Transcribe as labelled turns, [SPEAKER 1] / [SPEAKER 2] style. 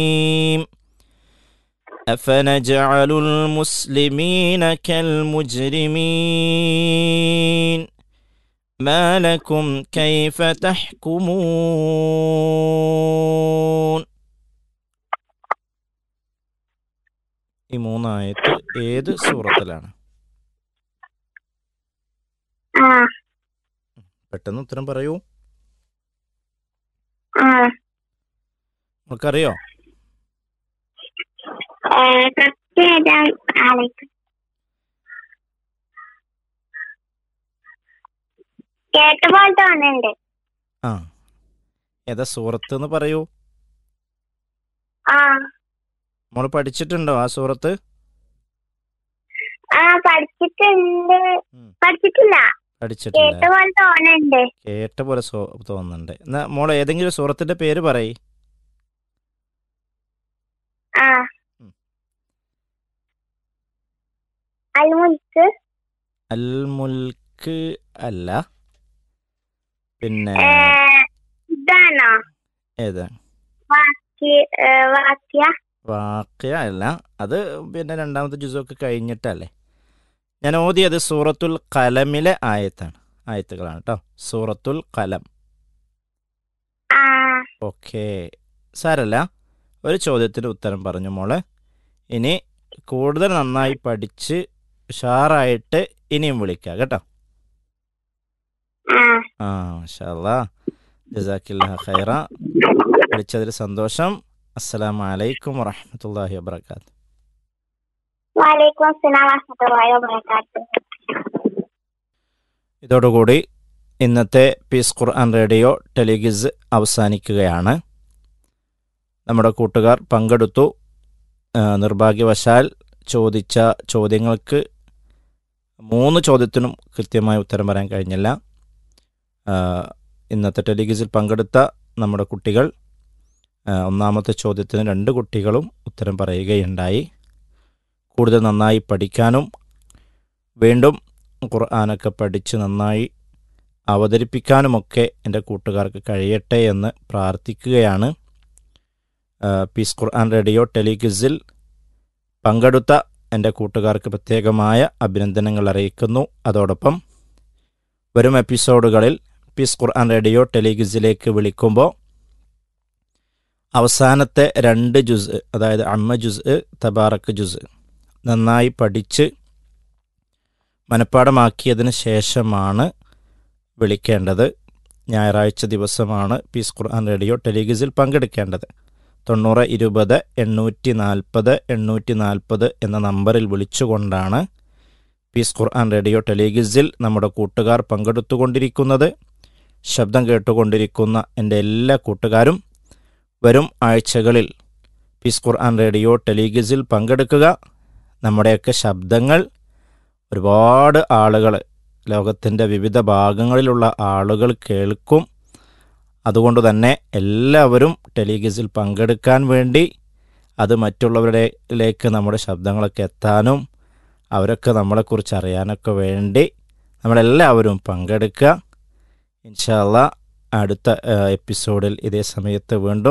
[SPEAKER 1] أفنجعل المسلمين كالمجرمين ما لكم كيف تحكمون ഈ മൂന്നായത്ത് ഏത് സൂറത്തിലാണ്
[SPEAKER 2] ആ
[SPEAKER 1] പെട്ടെന്ന് ഉത്തരം പറയൂ
[SPEAKER 2] ആ
[SPEAKER 1] നമുക്കറിയോ
[SPEAKER 2] കറക്റ്റ് ഏതാ ആലേക്ക് കേട്ട പോലെ തോന്നുന്നുണ്ട്
[SPEAKER 1] ആ ഏതാ സൂറത്ത് എന്ന് പറയൂ
[SPEAKER 2] ആ
[SPEAKER 1] നമ്മൾ പഠിച്ചിട്ടുണ്ടോ ആ സൂറത്ത്
[SPEAKER 2] ആ പഠിച്ചിട്ടുണ്ട്
[SPEAKER 1] ഉം.
[SPEAKER 2] പഠിച്ചിട്ടില്ല കേട്ട
[SPEAKER 1] പഠിച്ചിട്ടില്ല
[SPEAKER 2] പോലെ തോന്നുന്നുണ്ട്
[SPEAKER 1] കേട്ട പോലെ സോ തോന്നുന്നുണ്ട് എന്നാ മോൾ ഏതെങ്കിലും സൂറത്തിന്റെ പേര് പറയ്
[SPEAKER 2] ആ
[SPEAKER 1] ഉം.
[SPEAKER 2] അൽമുൽക്ക്
[SPEAKER 1] അൽ മുൽക്ക് അല്ല പിന്നെ
[SPEAKER 2] ഏ, ഇതാണോ
[SPEAKER 1] ഏത്
[SPEAKER 2] വാക്യ ഏ, വാക്യ
[SPEAKER 1] വാക്യ അല്ല അത് പിന്നെ രണ്ടാമത്തെ ജുസൊക്കെ കഴിഞ്ഞിട്ടല്ലേ ഞാൻ ഓതിയത് സൂറത്തുൽ കലമിലെ ആയത്താണ് ആയത്തുകളാണ് കേട്ടോ സൂറത്തുൽ കലം
[SPEAKER 2] ആ
[SPEAKER 1] ഓക്കെ സാരല്ല ഒരു ചോദ്യത്തിന് ഉത്തരം പറഞ്ഞു മോളെ ഇനി കൂടുതൽ നന്നായി പഠിച്ച് ഉഷാറായിട്ട് ഇനിയും വിളിക്കുക കേട്ടോ
[SPEAKER 2] ആ
[SPEAKER 1] ആ മാഷാല്ലാ ജസാക്കില്ല ഖൈറ വിളിച്ചതിൽ സന്തോഷം അസ്സലാമു അലൈക്കും വറഹ്മത്തുള്ളാഹി വബറകാത്ത്
[SPEAKER 2] വലൈക്കും അസ്സലാം വറഹ്മത്തുള്ളാഹി വബറകാതുഹു
[SPEAKER 1] ഇതോടുകൂടി ഇന്നത്തെ പീസ് ഖുർആൻ റേഡിയോ ടെലിഗിസ് അവസാനിക്കുകയാണ് നമ്മുടെ കൂട്ടുകാർ പങ്കെടുത്തു ആ, നിർഭാഗ്യവശാൽ ചോദിച്ച ചോദ്യങ്ങൾക്ക് മൂന്ന് ചോദ്യത്തിനും കൃത്യമായി ഉത്തരം പറയാൻ കഴിഞ്ഞില്ല ആ, ഇന്നത്തെ ടെലിഗിസിൽ പങ്കെടുത്ത നമ്മുടെ കുട്ടികൾ ആ, ഒന്നാമത്തെ ചോദ്യത്തിന് രണ്ട് കുട്ടികളും ഉത്തരം പറയുകയുണ്ടായി കൂടുതൽ നന്നായി പഠിക്കാനും വീണ്ടും ഖുർആാനൊക്കെ പഠിച്ച് നന്നായി അവതരിപ്പിക്കാനുമൊക്കെ എൻ്റെ കൂട്ടുകാർക്ക് കഴിയട്ടെ എന്ന് പ്രാർത്ഥിക്കുകയാണ് ആ, പീസ് ഖുർആൻ റേഡിയോ ടെലിഗിസിൽ പങ്കെടുത്ത എൻ്റെ കൂട്ടുകാർക്ക് പ്രത്യേകമായ അഭിനന്ദനങ്ങൾ അറിയിക്കുന്നു അതോടൊപ്പം വരും എപ്പിസോഡുകളിൽ പീസ് ഖുർആൻ റേഡിയോ ടെലിഗിസിലേക്ക് വിളിക്കുമ്പോൾ അവസാനത്തെ രണ്ട് ജുസ് അതായത് അമ്മ ജുസ് തബാറക്ക് ജുസ് നന്നായി പഠിച്ച് മനഃപ്പാടമാക്കിയതിന് ശേഷമാണ് വിളിക്കേണ്ടത് ഞായറാഴ്ച ദിവസമാണ് പീസ് ഖുർആൻ റേഡിയോ ടെലിഗിസിൽ പങ്കെടുക്കേണ്ടത് തൊണ്ണൂറ് ഇരുപത് എണ്ണൂറ്റി നാൽപ്പത് എണ്ണൂറ്റി നാൽപ്പത് എന്ന നമ്പറിൽ വിളിച്ചുകൊണ്ടാണ് പീസ് ഖുർആൻ റേഡിയോ ടെലിഗിസിൽ നമ്മുടെ കൂട്ടുകാർ പങ്കെടുത്തുകൊണ്ടിരിക്കുന്നത് ശബ്ദം കേട്ടുകൊണ്ടിരിക്കുന്ന എൻ്റെ എല്ലാ കൂട്ടുകാരും വരും ആഴ്ചകളിൽ പീസ് ഖുർആൻ റേഡിയോ ടെലിഗിസിൽ പങ്കെടുക്കുക നമ്മുടെയൊക്കെ ശബ്ദങ്ങൾ ഒരുപാട് ആളുകൾ ലോകത്തിൻ്റെ വിവിധ ഭാഗങ്ങളിലുള്ള ആളുകൾ കേൾക്കും അതുകൊണ്ട് തന്നെ എല്ലാവരും ടെലിഗിസിൽ പങ്കെടുക്കാൻ വേണ്ടി അത് മറ്റുള്ളവരിലേക്ക് നമ്മുടെ ശബ്ദങ്ങളൊക്കെ എത്താനും അവരൊക്കെ നമ്മളെക്കുറിച്ച് അറിയാനൊക്കെ വേണ്ടി നമ്മളെല്ലാവരും പങ്കെടുക്കുക ഇൻഷാല്ല അടുത്ത ആ, എപ്പിസോഡിൽ ഇതേ സമയത്ത് വീണ്ടും